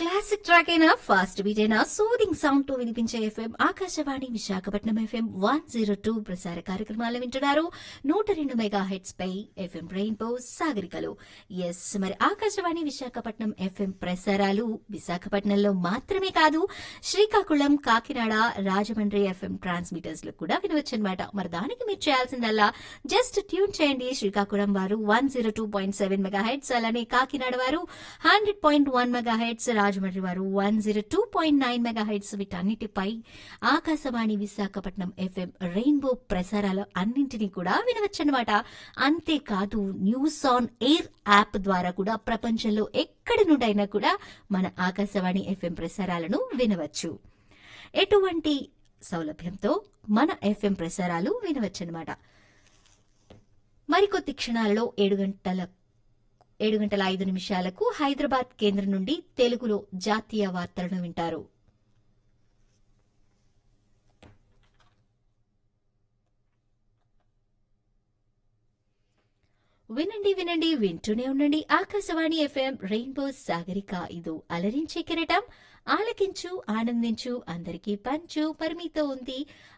classic track అయినా fast beat అయినా soothing sound తో వినిపించే FM Akashvani Visakhapatnam FM one zero two ప్రసార కార్యక్రమాలు వింటున్నారు నూట రెండు మెగా హెడ్స్ పై ఎఫ్ఎం రెయిన్బో సాగరికలు ఎస్ మరి ఆకాశవాణి విశాఖపట్నం ఎఫ్ఎం ప్రసారాలు విశాఖపట్నంలో మాత్రమే కాదు శ్రీకాకుళం కాకినాడ రాజమండ్రి ఎఫ్ఎం ట్రాన్స్మిటర్స్ లో కూడా వినవచ్చు అనమాట మరి దానికి మీరు చేయాల్సిందల్లా జస్ట్ ట్యూన్ చేయండి శ్రీకాకుళం వారు one zero two point seven megahertz అలానే కాకినాడ వారు hundred point one megahertz Rajahmundry వారు one zero two point nine megahertz వీటన్నిటిపై ఆకాశవాణి విశాఖపట్నం ఎఫ్ఎం రెయిన్బో ప్రసారాలు అన్నింటినీ కూడా వినవచ్చనమాట అంతేకాదు న్యూస్ ఆన్ ఎయిర్ యాప్ ద్వారా కూడా ప్రపంచంలో ఎక్కడి నుండైనా కూడా మన ఆకాశవాణి ఎఫ్ఎం ప్రసారాలను వినవచ్చు ఎటువంటి సౌలభ్యంతో మన ఎఫ్ఎం ప్రసారాలు వినవచ్చనమాట మరికొద్ది క్షణాలలో ఏడు గంటల ఏడు గంటల ఐదు నిమిషాలకు హైదరాబాద్ కేంద్రం నుండి తెలుగులో జాతీయ వార్తలను వింటారు వినండి వినండి వింటూనే ఉండండి ఆకాశవాణి ఎఫ్ఎం రెయిన్బో సాగరిక ఇదో అలరించే కిరటం ఆలకించు ఆనందించు అందరికీ పంచు పరిమితో ఉంది